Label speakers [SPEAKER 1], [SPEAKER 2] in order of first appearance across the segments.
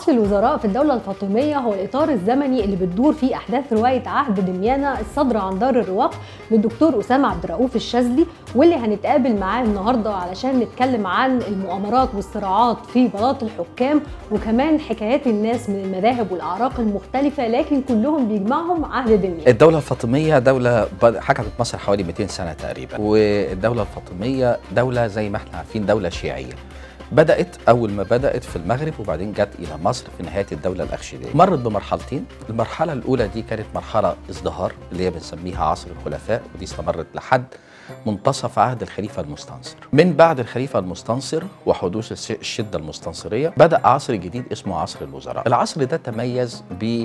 [SPEAKER 1] عصر الوزراء في الدولة الفاطمية هو الإطار الزمني اللي بتدور فيه أحداث رواية عهد دميانة الصادرة عن دار الرواق للدكتور أسامة عبد الرؤوف الشاذلي واللي هنتقابل معاه النهاردة علشان نتكلم عن المؤامرات والصراعات في بلاط الحكام وكمان حكايات الناس من المذاهب والأعراق المختلفة لكن كلهم بيجمعهم عهد دميانة
[SPEAKER 2] الدولة الفاطمية دولة بد- حكمت مصر حوالي 200 سنة تقريبا والدولة الفاطمية دولة زي ما احنا عارفين دولة شيعية بدأت أول ما بدأت في المغرب وبعدين جت إلى مصر في نهاية الدولة الأخشيدية مرت بمرحلتين المرحلة الأولى دي كانت مرحلة ازدهار اللي هي بنسميها عصر الخلفاء ودي استمرت لحد منتصف عهد الخليفة المستنصر من بعد الخليفة المستنصر وحدوث الس- الشدة المستنصرية بدأ عصر جديد اسمه عصر الوزراء العصر ده تميز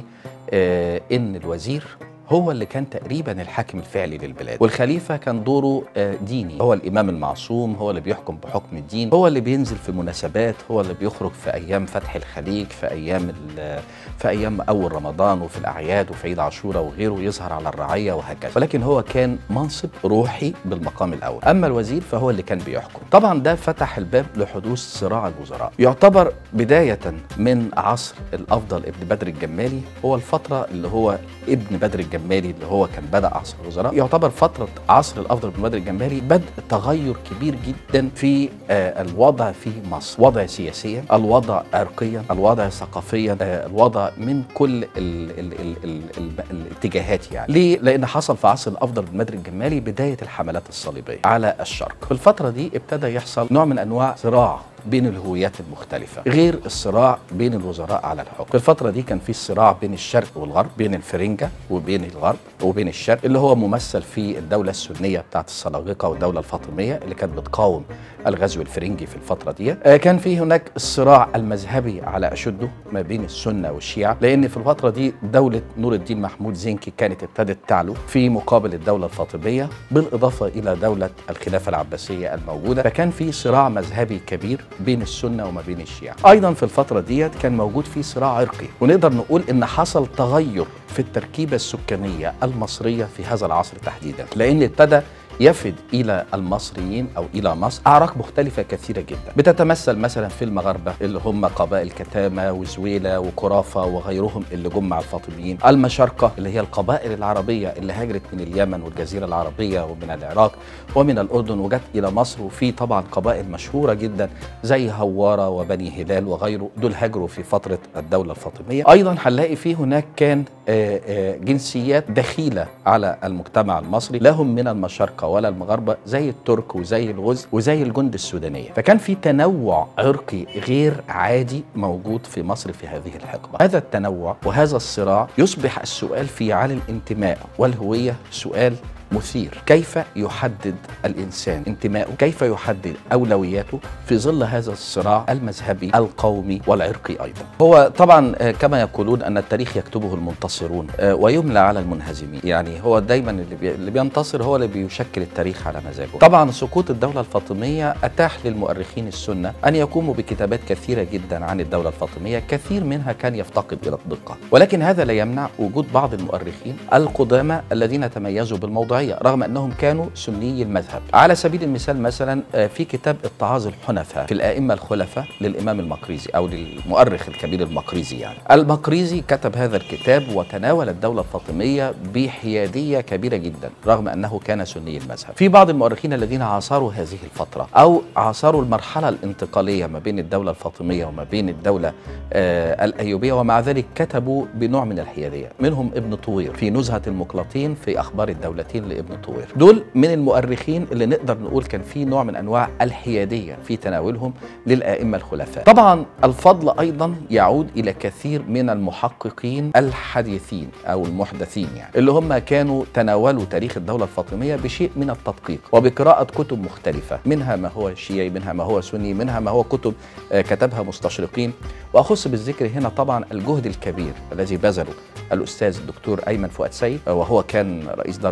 [SPEAKER 2] بأن الوزير هو اللي كان تقريبا الحاكم الفعلي للبلاد والخليفة كان دوره آه، ديني هو الإمام المعصوم هو اللي بيحكم بحكم الدين هو اللي بينزل في مناسبات هو اللي بيخرج في أيام فتح الخليج في أيام ال- في أيام أول رمضان وفي الأعياد وفي عيد عاشوراء وغيره يظهر على الرعية وهكذا ولكن هو كان منصب روحي بالمقام الأول أما الوزير فهو اللي كان بيحكم طبعا ده فتح الباب لحدوث صراع الوزراء يعتبر بداية من عصر الأفضل ابن بدر الجمالي هو الفترة اللي هو ابن بدر الجمالي اللي هو كان بدأ عصر الوزراء يعتبر فترة عصر الأفضل ابن بدر الجمالي بدء تغير كبير جدا في آه، الوضع في مصر وضع سياسيا الوضع عرقيا الوضع ثقافيا آه، الوضع من كل ال ال ال ال ال الاتجاهات يعني ليه؟ لأن حصل في عصر الأفضل بن بدر الجمالي بداية الحملات الصليبية على الشرق في الفترة دي ابتدى يحصل نوع من أنواع صراع بين الهويات المختلفة غير الصراع بين الوزراء على الحكم في الفترة دي كان في صراع بين الشرق والغرب بين الفرنجة وبين الغرب وبين الشرق اللي هو ممثل في الدولة السنية بتاعت السلاجقة والدولة الفاطمية اللي كانت بتقاوم الغزو الفرنجي في الفترة دي آه، كان في هناك الصراع المذهبي على أشده ما بين السنة والشيعة لأن في الفترة دي دولة نور الدين محمود زنكي كانت ابتدت تعلو في مقابل الدولة الفاطمية بالإضافة إلى دولة الخلافة العباسية الموجودة فكان في صراع مذهبي كبير بين السنة وما بين الشيعة أيضا في الفترة ديت كان موجود في صراع عرقي ونقدر نقول إن حصل تغير في التركيبة السكانية المصرية في هذا العصر تحديدا لأن ابتدى يفد الى المصريين او الى مصر اعراق مختلفه كثيره جدا بتتمثل مثلا في المغاربه اللي هم قبائل كتامه وزويله وكرافه وغيرهم اللي جم مع الفاطميين المشارقه اللي هي القبائل العربيه اللي هاجرت من اليمن والجزيره العربيه ومن العراق ومن الاردن وجت الى مصر وفي طبعا قبائل مشهوره جدا زي هواره وبني هلال وغيره دول هاجروا في فتره الدوله الفاطميه ايضا هنلاقي في هناك كان آه، آه، جنسيات دخيله على المجتمع المصري لهم من المشارقه ولا المغاربه زي الترك وزي الغز وزي الجند السودانيه فكان في تنوع عرقي غير عادي موجود في مصر في هذه الحقبه هذا التنوع وهذا الصراع يصبح السؤال فيه عن الانتماء والهويه سؤال مثير كيف يحدد الانسان انتمائه كيف يحدد اولوياته في ظل هذا الصراع المذهبي القومي والعرقي ايضا هو طبعا آه، كما يقولون ان التاريخ يكتبه المنتصرون آه، ويملى على المنهزمين يعني هو دايما اللي, بي... اللي بينتصر هو اللي بيشكل التاريخ على مزاجه طبعا سقوط الدوله الفاطميه اتاح للمؤرخين السنه ان يقوموا بكتابات كثيره جدا عن الدوله الفاطميه كثير منها كان يفتقد الى الدقه ولكن هذا لا يمنع وجود بعض المؤرخين القدامى الذين تميزوا بالموضوعيه رغم انهم كانوا سني المذهب على سبيل المثال مثلا آه، في كتاب اتعاظ الحنفاء في الائمه الخلفاء للامام المقريزي او للمؤرخ الكبير المقريزي يعني المقريزي كتب هذا الكتاب وتناول الدوله الفاطميه بحياديه كبيره جدا رغم انه كان سني المذهب في بعض المؤرخين الذين عاصروا هذه الفتره او عاصروا المرحله الانتقاليه ما بين الدوله الفاطميه وما بين الدوله آه الايوبيه ومع ذلك كتبوا بنوع من الحياديه منهم ابن طوير في نزهه المقلطين في اخبار الدولتين لابن طوير دول من المؤرخين اللي نقدر نقول كان في نوع من انواع الحياديه في تناولهم للائمه الخلفاء طبعا الفضل ايضا يعود الى كثير من المحققين الحديثين او المحدثين يعني اللي هم كانوا تناولوا تاريخ الدوله الفاطميه بشيء من التدقيق وبقراءه كتب مختلفه منها ما هو شيعي منها ما هو سني منها ما هو كتب آه، كتبها مستشرقين واخص بالذكر هنا طبعا الجهد الكبير الذي بذله الاستاذ الدكتور ايمن فؤاد سيد آه، وهو كان رئيس دار الوثائق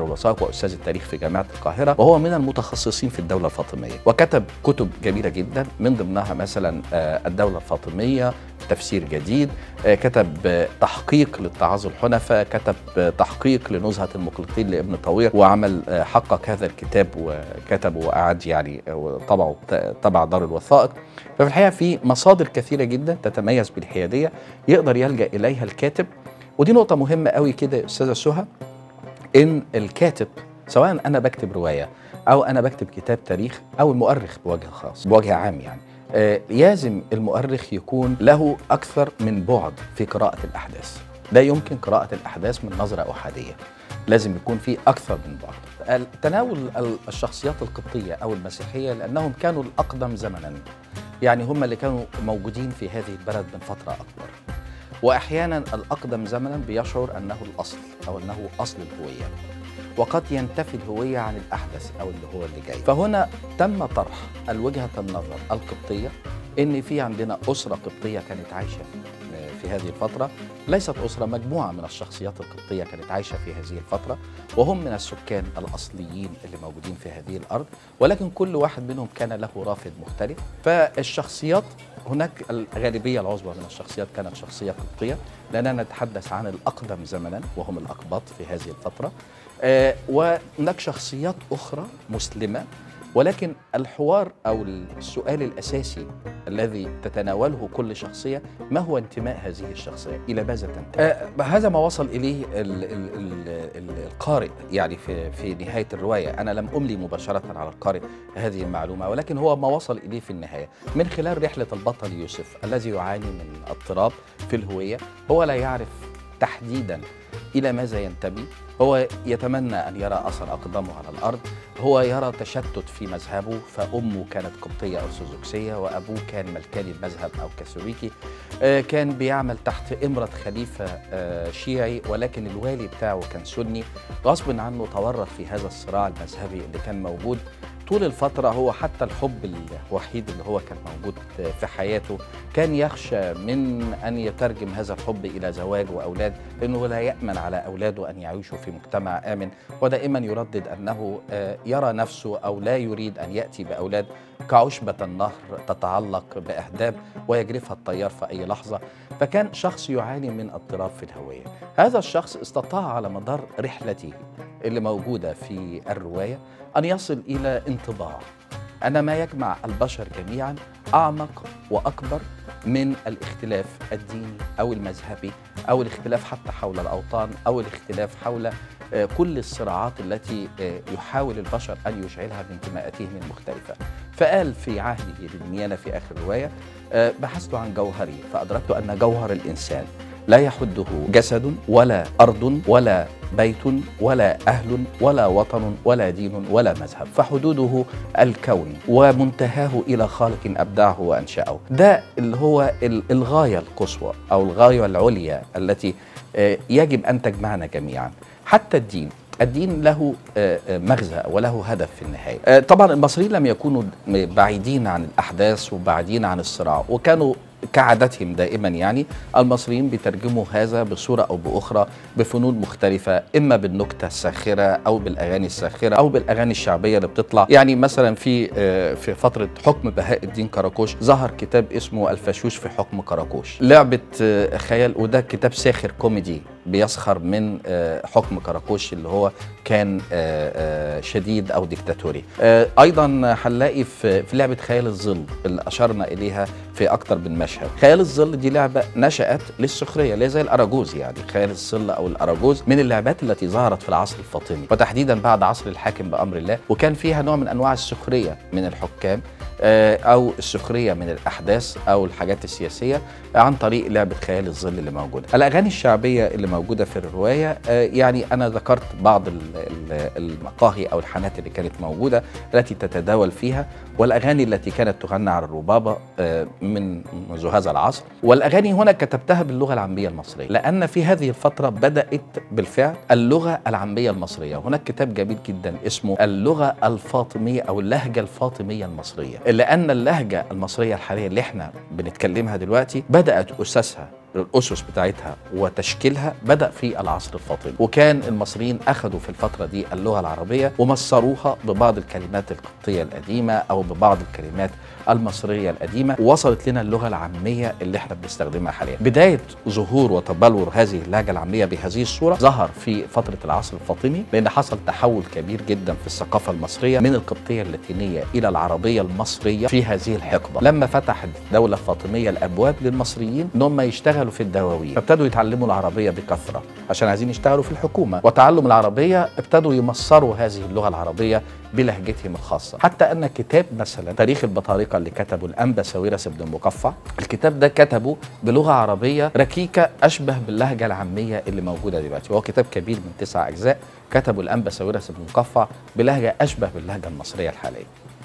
[SPEAKER 2] وهو استاذ التاريخ في جامعه القاهره وهو من المتخصصين في الدوله الفاطميه وكتب كتب جميله جدا من ضمنها مثلا آه، الدوله الفاطميه تفسير جديد آه، كتب آه، تحقيق للتعاظ الحنفاء كتب آه، تحقيق لنزهه المقلقين لابن طوير وعمل آه، حقق هذا الكتاب وكتبه وأعد يعني آه، وطبعه ت- تبع دار الوثائق ففي الحقيقه في مصادر كثيره جدا تتميز بالحياديه يقدر يلجا اليها الكاتب ودي نقطه مهمه قوي كده يا استاذه سهى ان الكاتب سواء انا بكتب روايه او انا بكتب كتاب تاريخ او المؤرخ بوجه خاص بوجه عام يعني آه، لازم المؤرخ يكون له اكثر من بعد في قراءه الاحداث لا يمكن قراءه الاحداث من نظره احاديه لازم يكون في اكثر من بعد تناول ال- الشخصيات القبطيه او المسيحيه لانهم كانوا الاقدم زمنا يعني هم اللي كانوا موجودين في هذه البلد من فتره اكبر واحيانا الاقدم زمنا بيشعر انه الاصل او انه اصل الهويه وقد ينتفي الهويه عن الاحدث او اللي هو اللي جاي فهنا تم طرح الوجهه النظر القبطيه ان في عندنا اسره قبطيه كانت عايشه في في هذه الفترة ليست أسرة مجموعة من الشخصيات القبطية كانت عايشة في هذه الفترة وهم من السكان الأصليين اللي موجودين في هذه الأرض ولكن كل واحد منهم كان له رافد مختلف فالشخصيات هناك الغالبية العظمى من الشخصيات كانت شخصية قبطية لأننا نتحدث عن الأقدم زمنا وهم الأقباط في هذه الفترة آه، وهناك شخصيات أخرى مسلمة ولكن الحوار او السؤال الاساسي الذي تتناوله كل شخصيه ما هو انتماء هذه الشخصيه الى ماذا تنتمي آه هذا ما وصل اليه ال ال ال ال القارئ يعني في في نهايه الروايه انا لم املي مباشره على القارئ هذه المعلومه ولكن هو ما وصل اليه في النهايه من خلال رحله البطل يوسف الذي يعاني من اضطراب في الهويه هو لا يعرف تحديدا الى ماذا ينتمي هو يتمنى ان يرى اثر اقدامه على الارض هو يرى تشتت في مذهبه فامه كانت قبطيه ارثوذكسيه وابوه كان ملكاني المذهب او كاثوليكي آه، كان بيعمل تحت امره خليفه آه، شيعي ولكن الوالي بتاعه كان سني غصب عنه تورط في هذا الصراع المذهبي اللي كان موجود طول الفترة هو حتى الحب الوحيد اللي هو كان موجود في حياته كان يخشى من أن يترجم هذا الحب إلى زواج وأولاد لأنه لا يأمن على أولاده أن يعيشوا في مجتمع آمن ودائما يردد أنه آه، يرى نفسه أو لا يريد أن يأتي بأولاد كعشبة النهر تتعلق بأهداب ويجرفها التيار في أي لحظة فكان شخص يعاني من اضطراب في الهوية هذا الشخص استطاع على مدار رحلته اللي موجودة في الرواية أن يصل إلى انطباع أن ما يجمع البشر جميعا أعمق وأكبر من الاختلاف الديني أو المذهبي أو الاختلاف حتى حول الأوطان أو الاختلاف حول آه، كل الصراعات التي آه، يحاول البشر أن يشعلها بانتماءاتهم المختلفة فقال في عهده للنيانة في آخر الرواية آه، بحثت عن جوهري فأدركت أن جوهر الإنسان لا يحده جسد ولا أرض ولا بيت ولا أهل ولا وطن ولا دين ولا مذهب فحدوده الكون ومنتهاه إلى خالق أبدعه وأنشأه ده اللي هو ال- الغاية القصوى أو الغاية العليا التي آه، يجب أن تجمعنا جميعا حتى الدين الدين له آه، آه، مغزى وله هدف في النهاية آه، طبعا المصريين لم يكونوا بعيدين عن الأحداث وبعيدين عن الصراع وكانوا كعادتهم دائما يعني المصريين بيترجموا هذا بصورة أو بأخرى بفنون مختلفة إما بالنكتة الساخرة أو بالأغاني الساخرة أو بالأغاني الشعبية اللي بتطلع يعني مثلا في آه، في فترة حكم بهاء الدين كراكوش ظهر كتاب اسمه الفاشوش في حكم كراكوش لعبة آه، خيال وده كتاب ساخر كوميدي بيسخر من آه، حكم كراكوش اللي هو كان آه، آه، شديد او ديكتاتوري آه، ايضا هنلاقي في في لعبه خيال الظل اللي اشرنا اليها في اكتر من مشهد خيال الظل دي لعبه نشات للسخريه اللي هي زي الاراجوز يعني خيال الظل او الاراجوز من اللعبات التي ظهرت في العصر الفاطمي وتحديدا بعد عصر الحاكم بامر الله وكان فيها نوع من انواع السخريه من الحكام آه، او السخريه من الاحداث او الحاجات السياسيه عن طريق لعبه خيال الظل اللي موجوده الاغاني الشعبيه اللي موجوده في الروايه آه، يعني انا ذكرت بعض ال- ال- المقاهي او الحانات اللي كانت موجوده التي تتداول فيها والاغاني التي كانت تغنى على الربابه آه، من منذ هذا العصر والاغاني هنا كتبتها باللغه العاميه المصريه لان في هذه الفتره بدات بالفعل اللغه العاميه المصريه هناك كتاب جميل جدا اسمه اللغه الفاطميه او اللهجه الفاطميه المصريه لان اللهجه المصريه الحاليه اللي احنا بنتكلمها دلوقتي بدات اسسها الاسس بتاعتها وتشكيلها بدا في العصر الفاطمي وكان المصريين اخذوا في الفتره دي اللغه العربيه ومصروها ببعض الكلمات القبطيه القديمه او ببعض الكلمات المصريه القديمه ووصلت لنا اللغه العاميه اللي احنا بنستخدمها حاليا بدايه ظهور وتبلور هذه اللهجه العاميه بهذه الصوره ظهر في فتره العصر الفاطمي لان حصل تحول كبير جدا في الثقافه المصريه من القبطيه اللاتينيه الى العربيه المصريه في هذه الحقبه لما فتحت الدوله الفاطميه الابواب للمصريين ان هم يشتغلوا في الدواوين فابتدوا يتعلموا العربيه بكثره عشان عايزين يشتغلوا في الحكومه وتعلم العربيه ابتدوا يمصروا هذه اللغه العربيه بلهجتهم الخاصه حتى ان كتاب مثلا تاريخ البطارقه اللي كتبه الانبا ساويرس بن المقفع الكتاب ده كتبه بلغه عربيه ركيكه اشبه باللهجه العاميه اللي موجوده دلوقتي وهو كتاب كبير من تسع اجزاء كتبه الانبا ساويرس بن المقفع بلهجه اشبه باللهجه المصريه الحاليه